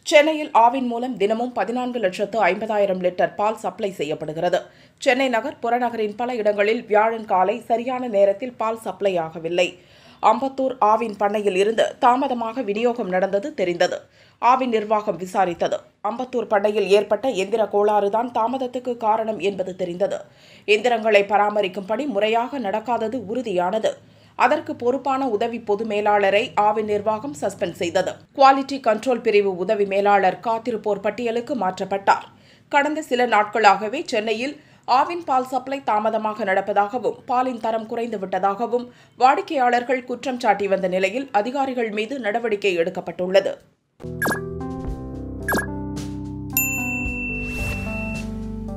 சென்னையில் ஆவின் மூலம் தினமும் பதினான்கு லட்சத்து ஐம்பதாயிரம் லிட்டர் பால் சப்ளை செய்யப்படுகிறது சென்னை நகர் புறநகரின் பல இடங்களில் வியாழன் காலை சரியான நேரத்தில் பால் சப்ளை ஆகவில்லை அம்பத்தூர் ஆவின் பண்ணையில் இருந்து தாமதமாக விநியோகம் நடந்தது தெரிந்தது ஆவின் நிர்வாகம் விசாரித்தது அம்பத்தூர் பண்ணையில் ஏற்பட்ட எந்திர கோளாறுதான் தாமதத்துக்கு காரணம் என்பது தெரிந்தது எந்திரங்களை பராமரிக்கும் பணி முறையாக நடக்காதது உறுதியானது அதற்கு பொறுப்பான உதவி பொது மேலாளரை ஆவின் நிர்வாகம் சஸ்பெண்ட் செய்தது குவாலிட்டி கண்ட்ரோல் பிரிவு உதவி மேலாளர் காத்திருப்போர் பட்டியலுக்கு மாற்றப்பட்டார் கடந்த சில நாட்களாகவே சென்னையில் ஆவின் பால் சப்ளை தாமதமாக நடப்பதாகவும் பாலின் தரம் குறைந்து விட்டதாகவும் வாடிக்கையாளர்கள் குற்றம் சாட்டி வந்த நிலையில் அதிகாரிகள் மீது நடவடிக்கை எடுக்கப்பட்டுள்ளது